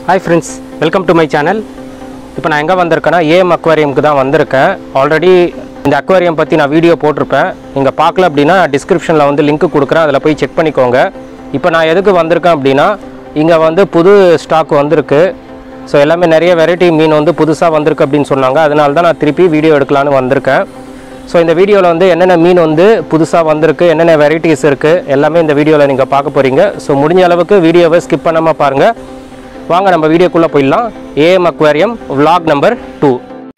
Hi friends welcome to my channel இப்போ நான் எங்கே வந்திருக்கேன்னா ஏஎம் அக்வாரியம்க்கு தான் வந்திருக்கேன் ஆல்ரெடி இந்த அக்வாரியம் பற்றி நான் வீடியோ போட்டிருப்பேன் நீங்கள் பார்க்கல அப்படின்னா டிஸ்கிரிப்ஷனில் வந்து லிங்க் கொடுக்குறேன் அதில் போய் செக் பண்ணிக்கோங்க இப்போ நான் எதுக்கு வந்திருக்கேன் அப்படின்னா இங்கே வந்து புது ஸ்டாக் வந்திருக்கு ஸோ எல்லாமே நிறைய வெரைட்டி மீன் வந்து புதுசாக வந்திருக்கு அப்படின்னு சொன்னாங்க அதனால தான் நான் திருப்பி வீடியோ எடுக்கலான்னு வந்திருக்கேன் ஸோ இந்த வீடியோவில் வந்து என்னென்ன மீன் வந்து புதுசாக வந்திருக்கு என்னென்ன வெரைட்டிஸ் இருக்குது எல்லாமே இந்த வீடியோவில் நீங்கள் பார்க்க போகிறீங்க ஸோ முடிஞ்ச அளவுக்கு வீடியோவை ஸ்கிப் பண்ணாமல் பாருங்கள் வாங்க நம்ம வீடியோக்குள்ளே போயிடலாம் AM aquarium vlog number two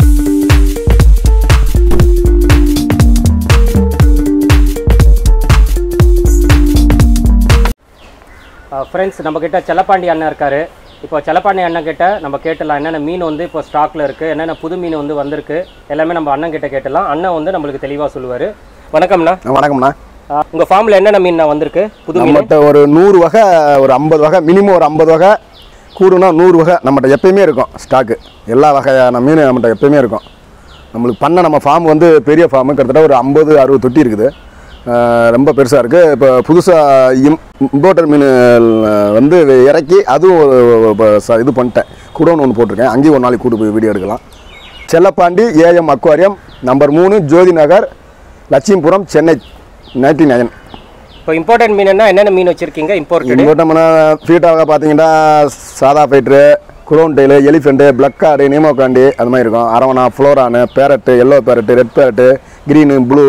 friends நம்மக்கிட்ட செல்லப்பாண்டி அண்ணன் இருக்கார் இப்போ செல்லப்பாண்டி அண்ணன் கிட்ட நம்ம கேட்டலாம் என்னென்ன மீன் வந்து இப்போ ஸ்டாக்கில் இருக்குது என்னென்ன புது மீன் வந்து வந்திருக்கு எல்லாமே நம்ம அண்ணன் கிட்ட கேட்டலாம் அண்ணன் வந்து நம்மளுக்கு தெளிவாக சொல்லுவார் வணக்கம்ண்ணா வணக்கம்ண்ணா உங்கள் ஃபார்மில் என்னென்ன மீன் வந்திருக்கு புது மீன் நம்மகிட்ட ஒரு நூறு வகை ஒரு ஐம்பது வகை மினிமம் ஒரு ஐம்பது வகை கூடுனா நூறு வகை நம்மகிட்ட எப்பயுமே இருக்கும் ஸ்டாக்கு எல்லா வகையான மீன் நம்மகிட்ட எப்பயுமே இருக்கும் நம்மளுக்கு பண்ண நம்ம ஃபார்ம் வந்து பெரிய ஃபார்மு கிட்டத்தட்ட ஒரு ஐம்பது அறுபது தொட்டி இருக்குது அஹ் ரொம்ப பெருசாக இருக்குது இப்போ புதுசாக இம் இம்போர்ட்டர் மீன் வந்து இறக்கி அதுவும் ஒரு இப்போ ச- இது பண்ணிட்டேன் கூடன்னு ஒன்று போட்டிருக்கேன் அங்கேயும் ஒரு நாளைக்கு கூட்டு போய் வீடியோ எடுக்கலாம் செல்லப்பாண்டி ஏஎம் அக்வாரியம் நம்பர் மூணு ஜோதி நகர் லட்சுமிபுரம் சென்னை நைன்டி நைன் இப்போ இம்பார்ட்டன்ட் மீன்னா என்னென்ன மீன் வச்சுருக்கீங்க இம்போர்ட்டடு இங்கோட்டம்னா ஃபீட்டாக பார்த்தீங்கன்னா சாதா fighter crown tail elephant plakat nemo candy அது மாதிரி இருக்கும் arowana flowerhorn parrot yellow parrot red parrot green blue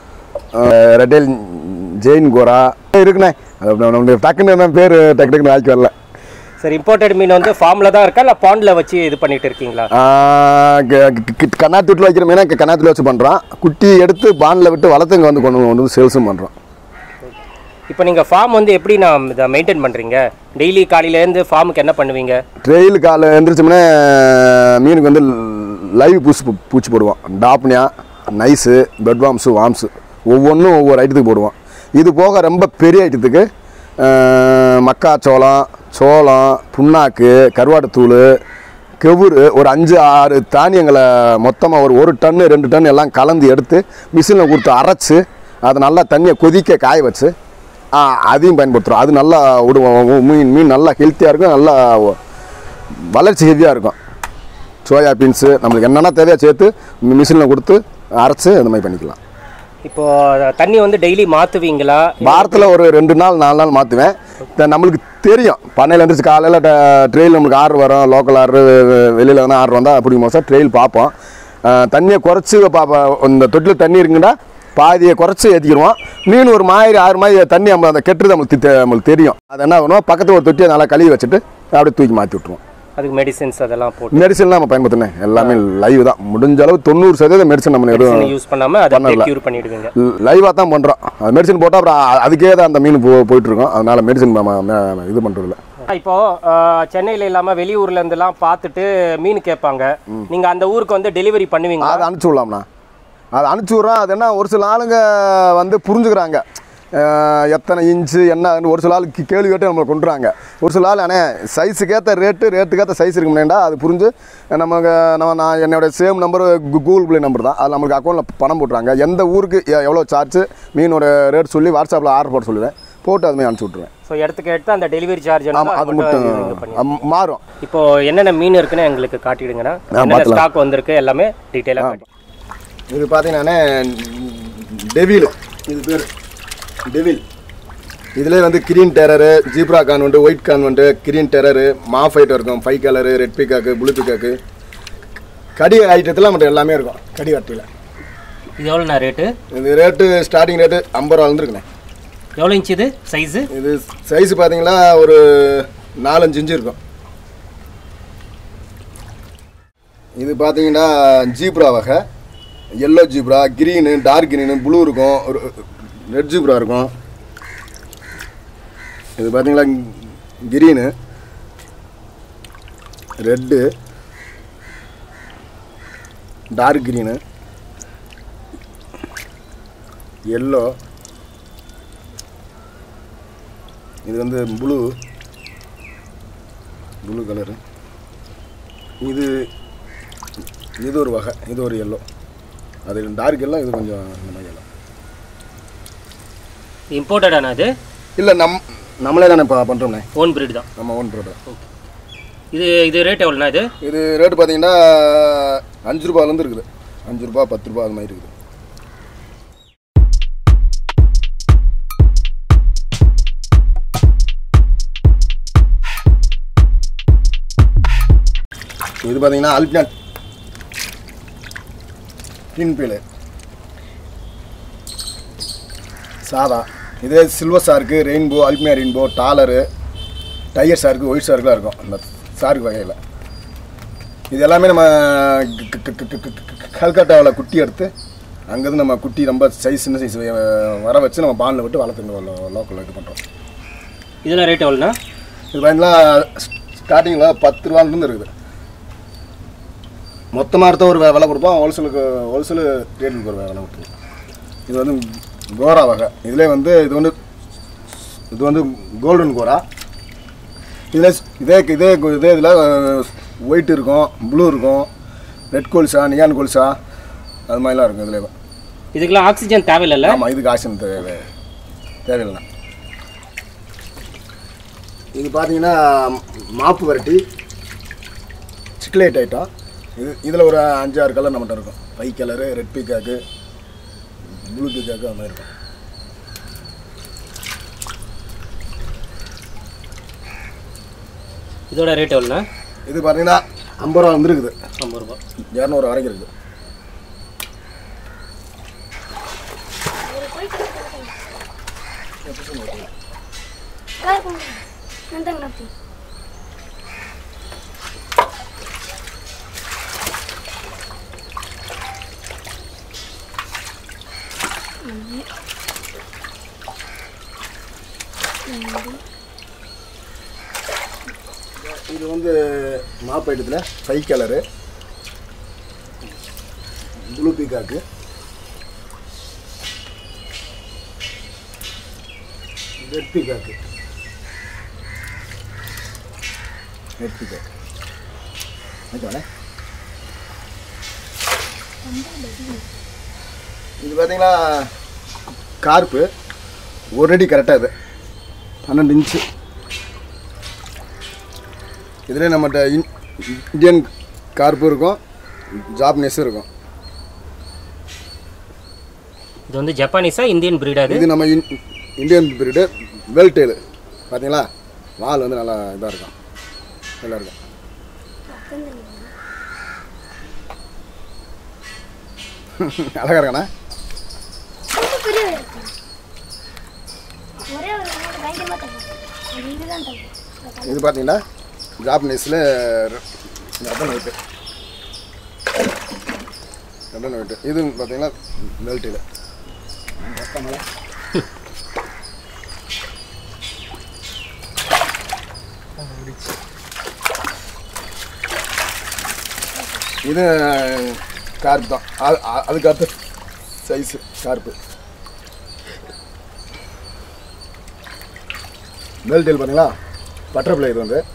redtail giant gourami இருக்குண்ணே அது அப்படி நம்மளுக்கு டக்குன்னு என்ன பேர் டக்கு டக்குன்னு ஆக்கி வரல சரி இம்போர்ட்டட் மீன் வந்து ஃபார்மில் தான் இருக்கா இல்லை பாண்டில் வச்சு இது பண்ணிட்டு இருக்கீங்களா கண்ணாத்தூட்டில் வைக்கிற மீனா கண்ணாத்தூட்டில் வச்சு பண்ணுறோம் குட்டி எடுத்து பானில் விட்டு வளர்த்து இங்கே வந்து கொண்டு கொண்டு வந்து சேல்ஸும் பண்ணுறோம் இப்போ நீங்கள் ஃபார்ம் வந்து எப்படி நான் இதை மெயின்டைன் பண்ணுறீங்க டெய்லி காலையிலேருந்து ஃபார்முக்கு என்ன பண்ணுவீங்க ட்ரெயில் காலை எந்திரிச்சோம்னே மீனுக்கு வந்து லைவ் பூச்சி பூ- பூச்சி போடுவோம் டாப்னியா நைஸு பெட் வாம்ஸு வாம்ஸு ஒவ்வொன்றும் ஒவ்வொரு ஐட்டத்துக்கு போடுவோம் இது போக ரொம்ப பெரிய ஐட்டத்துக்கு அஹ், மக்காச்சோளம் சோளம் புண்ணாக்கு கருவாட்டுத்தூள் கெவுரு ஒரு அஞ்சு ஆறு தானியங்களை மொத்தமாக ஒரு ஒரு டன்னு ரெண்டு டன் எல்லாம் கலந்து எடுத்து மிஷினில் கொடுத்து அரைச்சி அதை நல்லா தண்ணியை கொதிக்க காய வச்சு ஆ, அதையும் பயன்படுத்துகிறோம் அது நல்லா விடுவோம் மீன் மீன் நல்லா ஹெல்த்தியாக இருக்கும் நல்லா வளர்ச்சி ஹெவியாக இருக்கும் சோயா பீன்ஸு நம்மளுக்கு என்னென்ன தேவையோ சேர்த்து மிஷினில் கொடுத்து அரைச்சி அந்த மாதிரி பண்ணிக்கலாம் இப்போ தண்ணி வந்து டெய்லி மாற்றுவீங்களா வாரத்தில் ஒரு ரெண்டு நாள் நாலு நாள் மாற்றுவேன் நம்மளுக்கு தெரியும் பண்ணையில் இருந்துச்சு காலையில் ட்ரெயில் நம்மளுக்கு ஆர்டர் வரும் லோக்கல் ஆர்டர் வெளியில் வேணால் ஆர்டர் வந்தால் அப்படி மோசம் ட்ரெயில் பார்ப்போம் அஹ், தண்ணியை குறைச்சி பார்ப்போம் இந்த தொட்டில் தண்ணி இருக்குன்னா பாதியை குறைச்சி ஏற்றிக்கிடுவோம் மீன் ஒரு மாதிரி ஆறு மாதிரி தண்ணி நம்ம அந்த கெட்டுறது நம்மளுக்கு தெ- நம்மளுக்கு தெரியும் அது என்ன பண்ணுவோம் பக்கத்தில் ஒரு தொட்டியை நல்லா கழுவி வச்சுட்டு அப்படியே தூக்கி மாற்றி விட்ருவோம் அதுக்கு மெடிசின்ஸ் அதெல்லாம் போட்டு மெடிசன் நம்ம பயன்படுத்தினேன் எல்லாமே லைவ் தான் முடிஞ்ச அளவு தொண்ணூறு சதவீதம் மெடிசன் நம்ம எதுவும் யூஸ் பண்ணாமல் அதை பண்ணல. க்யூர் பண்ணிடுவீங்க லைவாக தான் பண்ணுறோம் அது மெடிசன் போட்டால் அப்புறம் அ- அதுக்கே தான் அந்த மீன் போ போயிட்டு இருக்கோம் அதனால மெடிசன் நம்ம ம- இது பண்ணுறதில்ல இப்போ சென்னையில் இல்லாமல் வெளியூர்ல இருந்துலாம் பார்த்துட்டு மீன் கேட்பாங்க நீங்கள் அந்த ஊருக்கு வந்து டெலிவரி பண்ணுவீங்களா அதை அனுப்பிச்சி விடலாம்ண்ணா அதை அனுப்பிச்சி விட்றோம் அது என்ன ஒரு சில ஆளுங்க வந்து புரிஞ்சுக்கிறாங்க அஹ், எத்தனை இன்ச்சு என்ன ஒரு சில ஆளுக்கு கேள்வி கேட்டு நம்மளை கொண்டுறாங்க ஒரு சில ஆள் அண்ணே சைஸுக்கேற்ற ரேட்டு ரேட்டுக்கேற்ற சைஸ் இருக்குமேண்டா அது புரிஞ்சு நமக்கு நம்ம நான் என்னோட same number Google play number தான் அது நம்மளுக்கு அக்கௌண்ட்டில் பணம் போட்டுறாங்க எந்த ஊருக்கு எ- எவ்வளோ சார்ஜ் மீனோட ரேட் சொல்லி வாட்ஸ்அப்பில் ஆர்டர் போட சொல்லுவேன் போட்டு அதுமாதிரி அனுப்பிச்சி விட்ருவேன் ஸோ இடத்துக்கு எடுத்து அந்த டெலிவரி சார்ஜ் ஆமாம் அது மட்டும் அம்- மாறும் இப்போ என்னென்ன மீன் இருக்குன்னு எங்களுக்கு காட்டிடுங்கண்ணா என்னென்ன பார்த்துக்கலாம். ஸ்டாக் வந்திருக்கு எல்லாமே டீட்டெயிலாக காட்டி இது பார்த்தீங்கன்னா டெவில் இது பேர் டெவில் இதிலே வந்து கிரீன் டெரரு ஜீப்ரா கான் உண்டு ஒயிட் கான் உண்டு கிரீன் டெரரு மாஃபைட் இருக்கும் five colour red peacock blue peacock கடி ஐட்டத்தில் மட்டும் எல்லாமே இருக்கும் கடி வட்டியில் இது எவ்வளோண்ணா ரேட்டு இது ரேட்டு ஸ்டார்டிங் ரேட்டு ஐம்பது ரூபா வந்துருக்குண்ணே எவ்வளோ இன்ச்சு இது சைஸு இது சைஸ் பார்த்தீங்கன்னா ஒரு நாலஞ்சு இன்ச்சு இருக்கும் இது பார்த்தீங்கன்னா ஜீப்ரா வகை yellow zebra green dark green blue இருக்கும் ஒரு ரெட் ஜீப்ரா இருக்கும் இது பார்த்தீங்களா green red dark green yellow இது வந்து ப்ளூ ப்ளூ கலரு இது இது ஒரு வகை இது ஒரு எல்லோ அது டார்க் எல்லாம் இது கொஞ்சம் இந்த மாதிரி எல்லாம் இம்போர்ட்டடாண்ணா அது இல்லை நம் நம்மளே தானே இப்போ பண்ணுறோம்ண்ணே ஓன் பிரீட் தான் நம்ம ஓன் ப்ராடக்ட் இது இது ரேட் எவ்வளோண்ணா இது இது ரேட்டு பார்த்தீங்கன்னா அஞ்சு ரூபாயிலேருந்து இருக்குது அஞ்சு ரூபா பத்து ரூபா அது மாதிரி இருக்குது இது பார்த்தீங்கன்னா அல்பினா டின் பீலு சாதா இதே silver shark rainbow albino rainbow dollar tiger shark white சாருக்குலாம் இருக்கும் அந்த சாருக்கு வகையில் இது எல்லாமே நம்ம க- க- க- க- க- கல்கட்டாவில் குட்டி எடுத்து அங்கேருந்து நம்ம குட்டி ரொம்ப சைஸ் சின்ன சைஸ் வர வச்சு நம்ம பானில் விட்டு வளர்த்துங்க லோக்கலில் இது பண்ணுறோம் இதெல்லாம் ரேட் எவ்வளோண்ணா இது பார்த்தீங்கன்னா ஸ்டார்டிங்கில் பத்து ரூபாலேருந்து இருக்குது மொத்தமாக எடுத்த ஒரு வே- விலை கொடுப்போம் ஹோல்சேலுக்கு ஹோல்சேலு ரேட்டுக்கு ஒரு விலை கொடுப்போம் இது வந்து கோரா வகை இதிலே வந்து இது வந்து இது வந்து கோல்டன் கோரா இதில் இதே இதே இதே இதில் ஒயிட் இருக்கும் ப்ளூ இருக்கும் ரெட் கோல்ஸா நியான் கோல்ஸா அது மாதிரிலாம் இருக்கும் இதில் இதுக்கெல்லாம் ஆக்சிஜன் தேவையில்லைல்ல ஆமாம் இதுக்கு ஆக்ஷன் தேவை தேவையில்லை இது பார்த்தீங்கன்னா மாப்பு வரட்டி சிக்லேட் ஐட்டம் இது இதில் ஒரு அஞ்சு ஆறு கலர் நம்மகிட்ட இருக்கும் white colour red peacock blue peacock அது மாதிரி இருக்கும் இதோட ரேட் எவ்வளோண்ணா இது பார்த்தீங்கன்னா ஐம்பது ரூபா வந்துருக்குது ஐம்பது ரூபா இரநூறு வரைக்கும் இருக்குது ನಂತರ ಮಾಡ್ತೀನಿ இது வந்து மாப்பு ஐட்டத்தில் five colour blue peacock red peacock red peacock ஓகேவாண்ணே இது பார்த்தீங்கன்னா கார்ப்பு ஒரு அடி கரெக்டாக இது பன்னெண்டு இன்ச்சு இதில் நம்மகிட்ட இன் இந்தியன் கார்ப்பு இருக்கும் ஜாப்பனீஸும் இருக்கும் இது வந்து ஜப்பானீஸா இந்தியன் பிரீடா இது இது நம்ம in Indian breed veil tail பார்த்தீங்களா வால் வந்து நல்லா இதாக இருக்கும் நல்லா இருக்கும் அழகா இருக்காண்ணா ரொம்ப பெரிய ஒரு இருக்கு. ஒரே ஒரு ரெண்டு பயங்கரமா தரும் அது இதுதான் தரும் இது பார்த்தீங்கன்னா ஜாப்பனீஸில் ரத்தன் ஒயிட்டு ரத்தன் ஒயிட்டு இது பார்த்தீங்கன்னா வெல் டெய்லு இது கார்ப் தான் அது- அது- அதுக்கு அடுத்த சைஸு கார்ப்பு மேல் டெயில் பார்த்தீங்களா பட்டர்ஃப்ளை இது வந்து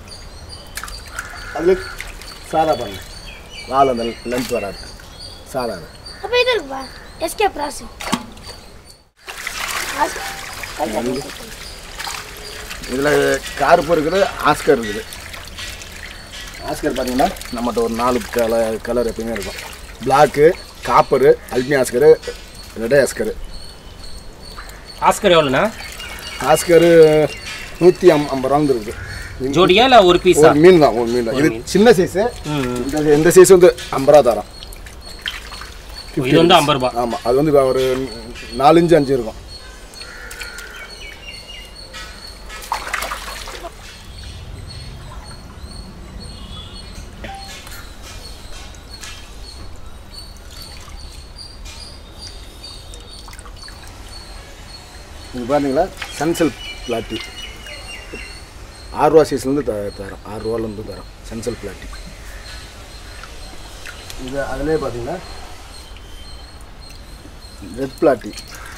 அதில் சாதா பாருங்க வால் அந்த லென்த் வராது சாதா அது. அப்போ இது இருக்குப்பா எஸ்கே ப்ராஸ் இதில் கார்ப்பு இருக்குது ஆஸ்கர் இருக்குது ஆஸ்கர் பார்த்தீங்கன்னா நம்மகிட்ட ஒரு நாலு கலர் கலர் எப்பயுமே இருக்கும் பிளாக்கு காப்பரு அல்மி ஆஸ்கரு ரெடே ஆஸ்கரு ஆஸ்கர் எவ்வளோண்ணா ஆஸ்கரு நூற்றி அம் ஐம்பது ரூபா இருக்குது ஜோடியா இல்லை ஒரு பீஸா ஒரு மீன் தான் ஒரு மீன் தான் இது சின்ன சைஸு ம் இந்த இந்த சைஸ் வந்து ஐம்பது ரூபா தரோம் இது வந்து ஐம்பது ரூபா ஆமாம் அது வந்து ஒரு நாலஞ்சு அஞ்சு இருக்கும் இது பார்த்தீங்களா சன்செல் பிளாட்டி ஆறுரூவா சைஸ்லேருந்து த தரோம் ஆறு ரூபாலேருந்து தரோம் சன்செல் பிளாட்டி இது அதிலே பார்த்தீங்கன்னா ரெட் பிளாட்டி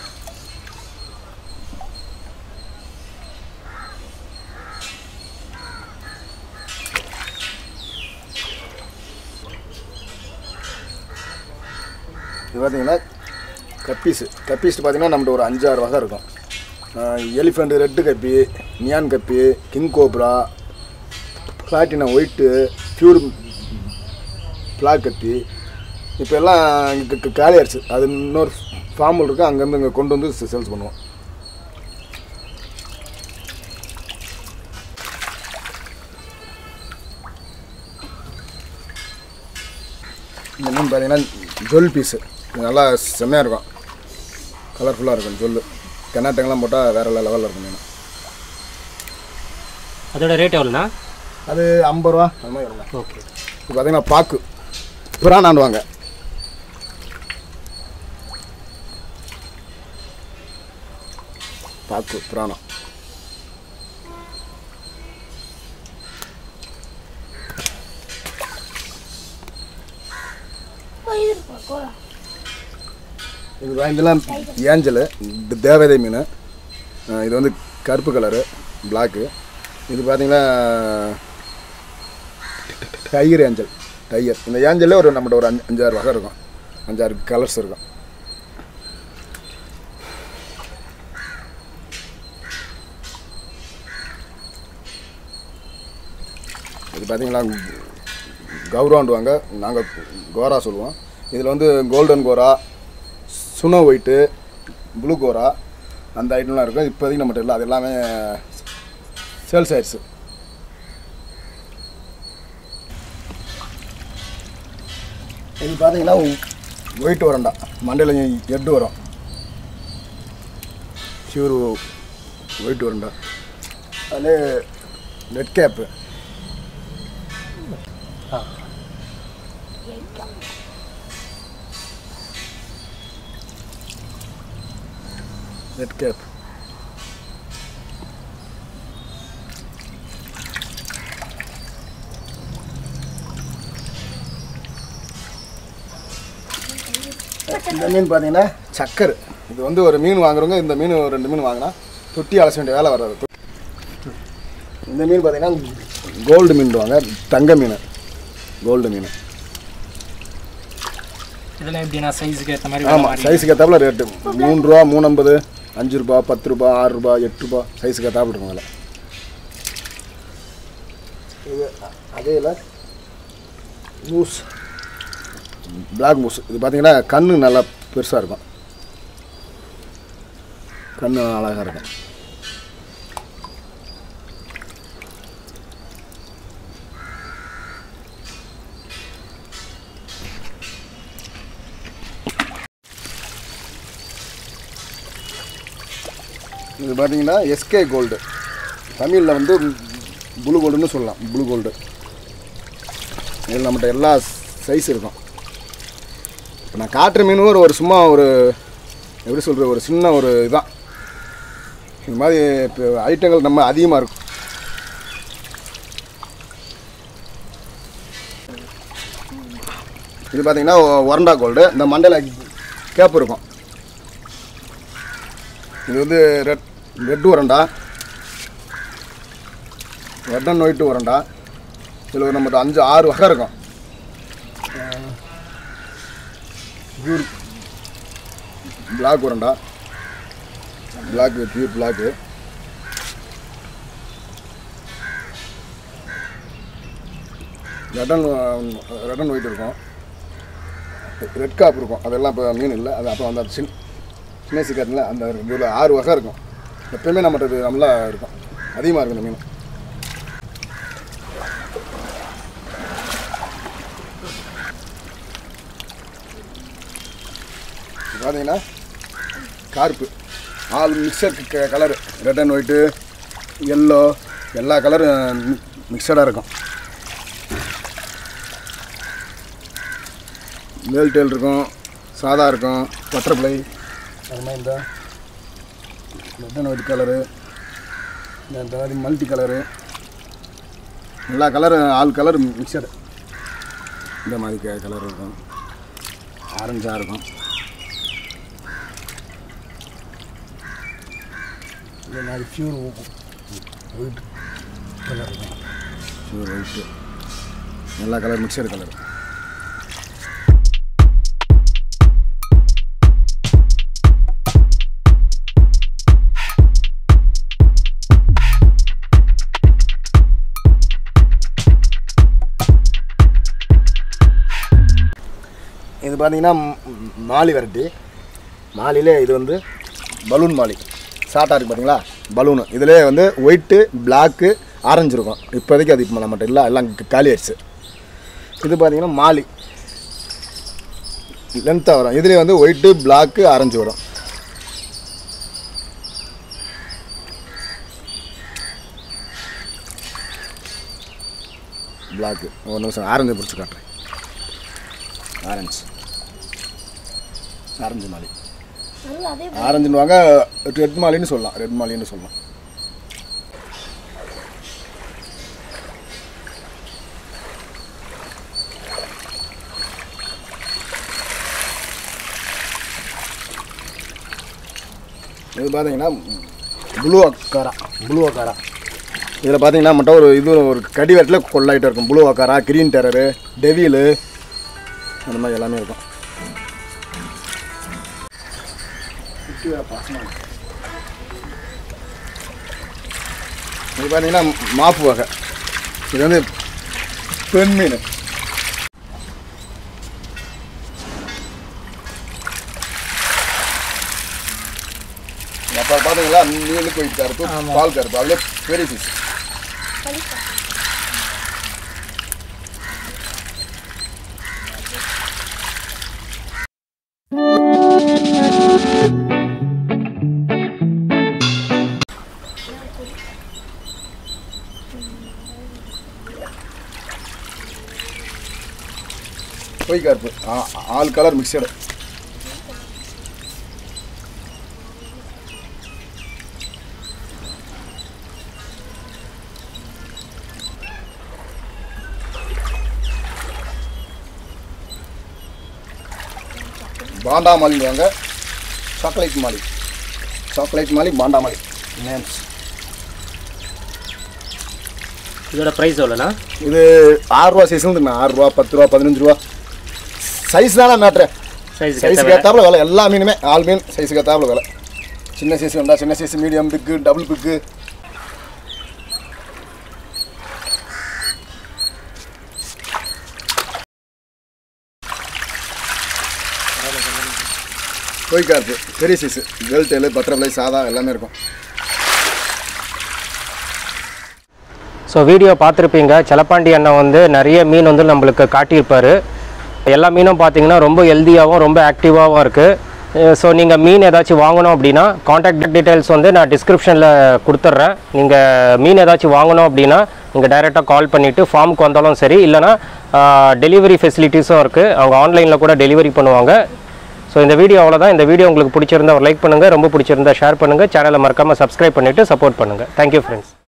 இது பார்த்தீங்கன்னா கப்பீஸு கப்பீஸ் பார்த்தீங்கன்னா நம்மகிட்ட ஒரு அஞ்சாறு வகை இருக்கும் elephant red guppy neon guppy king cobra platinum white pure black கத்தி இப்போ எல்லாம் இங்கே காலியாயிருச்சு அது இன்னொரு ஃபார்மில் இருக்குது அங்கேருந்து இங்கே கொண்டு வந்து சேல்ஸ் பண்ணுவோம் இந்த மீன் பார்த்தீங்கன்னா ஜொல் பீஸு இது நல்லா செம்மையாக இருக்கும் கலர்ஃபுல்லாக இருக்கும் ஜொல்லு தென்னாட்டங்கள்லாம் போட்டால் வேறு லெவலில் இருக்கும் மீன் அதோட ரேட் எவ்வளோண்ணா அது ஐம்பது ரூபா அந்த மாதிரி வருங்க ஓகே இப்போ பார்த்தீங்கன்னா பாக்கு பிரானாண்டுவாங்க பாக்கு பிராணம் ஓ, இது இருக்கா கோலா இது வாங்கிலாம் ஏஞ்சல் இது தேவதை மீன் அஹ் இது வந்து கருப்பு கலரு பிளாக்கு இது பார்த்தீங்கன்னா டைகர் ஏஞ்சல் டைகர் இந்த ஏஞ்சல்லே ஒரு நம்மகிட்ட ஒரு அஞ்சு அஞ்சாறு வகை இருக்கும் அஞ்சாறு கலர்ஸ் இருக்கும் இது பார்த்தீங்களா கௌரவாண்டுவாங்க நாங்கள் கோரா சொல்லுவோம் இதில் வந்து golden gourami snow white blue gourami அந்த ஐட்டம்லாம் இருக்கும் இப்போதைக்கு நம்மகிட்ட இல்லை அது எல்லாமே சேல்ஸ் ஆயிடுச்சு இது பார்த்தீங்கன்னா ஒயிட் வரண்டா மண்டையில் எட்டு வரும் பியூர் ஒயிட் வரண்டா அதில் நெட் கேப்பு நெட் கேப் இந்த மீன் பார்த்தீங்கன்னா சக்கர் இது வந்து ஒரு மீன் வாங்குறவங்க இந்த மீன் ஒரு ரெண்டு மீன் வாங்கினா தொட்டி அலச வேண்டிய வேலை வராது இந்த மீன் பார்த்தீங்கன்னா கோல்டு மீன்வாங்க தங்க மீன் கோல்டு மீன் இதெல்லாம் எப்படின்னா சைஸுக்கு ஏற்ற மாதிரி ஆமாம் சைஸுக்கு ஏற்றாப்புல ரேட்டு மூணு ரூபா மூணு ஐம்பது அஞ்சு ரூபா பத்து ரூபா ஆறு ரூபா எட்டு ரூபா சைஸுக்கு ஏற்றாப்புல இருக்கும் அதில் இது அதே இல்லை மூஸ் பிளாக் மூஸ் இது பார்த்தீங்கன்னா கண்ணு நல்லா பெருசாக இருக்கும் கண்ணு அழகாக இருக்கும் இது பார்த்தீங்கன்னா எஸ்கே கோல்டு தமிழில் வந்து ப்ளூ கோல்டுன்னு சொல்லலாம் ப்ளூ கோல்டு இதில் நம்மகிட்ட எல்லா சைஸ் இருக்கும் இப்போ நான் காட்டுற மீனும் ஒரு ஒரு சும்மா ஒரு எப்படி சொல்கிறது ஒரு சின்ன ஒரு இதான் இந்த மாதிரி இப்போ ஐட்டங்கள் நம்ம அதிகமாக இருக்கும் இது பார்த்தீங்கன்னா ஒரண்டா கோல்டு இந்த மண்டையில் கேப் இருக்கும் இது வந்து red red oranda red and white oranda இதில் நம்மகிட்ட அஞ்சு ஆறு வகை இருக்கும் pure black oranda black pure black red and red and white இருக்கும் ரெட் காப் இருக்கும் அதெல்லாம் இப்போ மீன் இல்லை அது அப்போ அந்த சின் சின்ன சிக்கரில் அந்த இதில் ஆறு வகை இருக்கும் எப்பயுமே நம்மகிட்ட இது நல்லா இருக்கும் அதிகமாக இருக்கும் இந்த மீன் இது பார்த்தீங்கன்னா carp all mixer colour red and white yellow எல்லா கலரும் மிக்சடாக இருக்கும் மேல் டேல் இருக்கும் சாதா இருக்கும் பட்டர்ஃப்ளை அது மாதிரி இந்த ரெட் அண்ட் ஒயிட் கலரு இந்த மாதிரி மல்டி கலரு எல்லா கலரும் ஆல் கலர் மிக்சடு இந்த மாதிரி க கலர் இருக்கும் ஆரஞ்சாக இருக்கும் இந்த மாதிரி பியூர் ஒயிட் கலர் இருக்கும் பியூர் ஒயிட்டு எல்லா கலர் மிக்சர் கலர் இது பார்த்தீங்கன்னா ம், மாலி வெரைட்டி மாலிலே இது வந்து பலூன் மாலி ஷார்ட்டாக இருக்குது பார்த்தீங்களா பலூனு இதிலே வந்து ஒயிட்டு பிளாக்கு ஆரஞ்சு இருக்கும் இப்போதைக்கு அது இப்போ நம்மகிட்ட இல்லை எல்லாம் காலி ஆயிடுச்சு இது பார்த்தீங்கன்னா மாலி லென்த்தாக வரும் இதுலேயே வந்து ஒயிட்டு பிளாக்கு ஆரஞ்சு வரும் பிளாக்கு ஒரு நிமிஷம் ஆரஞ்சு பிடிச்சி காட்டுறேன் ஆரஞ்சு ஆரஞ்சு மாலி நல்லா அதே ஆரஞ்சுன்னுவாங்க ரெட் மாலின்னு சொல்லலாம் ரெட் மாலின்னு சொல்லலாம் இது பார்த்தீங்கன்னா ப்ளூ அக்காரா ப்ளூ அக்காரா இதில் பார்த்தீங்கன்னா மட்டும் ஒரு இது ஒரு கடி வெட்டில் கொள்ளாயிட்டு இருக்கும் blue acara green terror devil அந்த மாதிரி எல்லாமே இருக்கும் இது பார்த்தீங்கன்னா மாப்பு வகை இது வந்து பெண் மீன் அப்போ பார்த்தீங்களா மீன் போயிட்டு கருப்பு பால் கருப்பு அதுல பெரிய பீஸ் பொய் கருப்பு ஆ- ஆல் கலர் மிக்சடு பாண்டா மாலிங்குவாங்க chocolate molly chocolate molly panda molly names இதோட ப்ரைஸ் எவ்வளோண்ணா இது ஆறுரூவா சைஸ்லேருந்து ஆறுரூவா பத்து ரூபா பதினஞ்சு ரூபா சைஸ் தானே மேட்ரு சைஸ் சைஸுக்கு ஏற்றாப்புல விலை எல்லா மீனுமே ஆல் மீன் சைஸுக்கு ஏற்றாப்புல விலை சின்ன சைஸ் வந்தால் சின்ன சைஸ் மீடியம் பிக்கு டபுள் பிக்கு கொய்கார்ப்பு பெரிய சைஸு கேர்ள் டெயிலு பட்டர்ஃப்ளை சாதா எல்லாமே இருக்கும் ஸோ வீடியோ பார்த்துருப்பீங்க செலப்பாண்டி அண்ணன் வந்து நிறைய மீன் வந்து நம்மளுக்கு காட்டியிருப்பார் எல்லா மீனும் பார்த்தீங்கன்னா ரொம்ப ஹெல்த்தியாகவும் ரொம்ப ஆக்டிவாகவும் இருக்குது ஸோ நீங்கள் மீன் ஏதாச்சும் வாங்கணும் அப்படின்னா காண்டாக்ட் டீட்டெயில்ஸ் வந்து நான் டிஸ்கிரிப்ஷனில் கொடுத்துட்றேன் நீங்கள் மீன் ஏதாச்சும் வாங்கணும் அப்படின்னா நீங்கள் டைரெக்டாக கால் பண்ணிவிட்டு ஃபார்முக்கு வந்தாலும் சரி இல்லைனா டெலிவரி ஃபெசிலிட்டிஸும் இருக்குது அவங்க ஆன்லைனில் கூட டெலிவரி பண்ணுவாங்க ஸோ இந்த வீடியோ அவ்வளோதான் இந்த வீடியோ உங்களுக்கு பிடிச்சிருந்தா ஒரு லைக் பண்ணுங்கள் ரொம்ப பிடிச்சிருந்தா ஷேர் பண்ணுங்கள் சேனலை மறக்காமல் சப்ஸ்கிரைப் பண்ணிவிட்டு சப்போர்ட் பண்ணுங்கள் தேங்க்யூ ஃப்ரெண்ட்ஸ்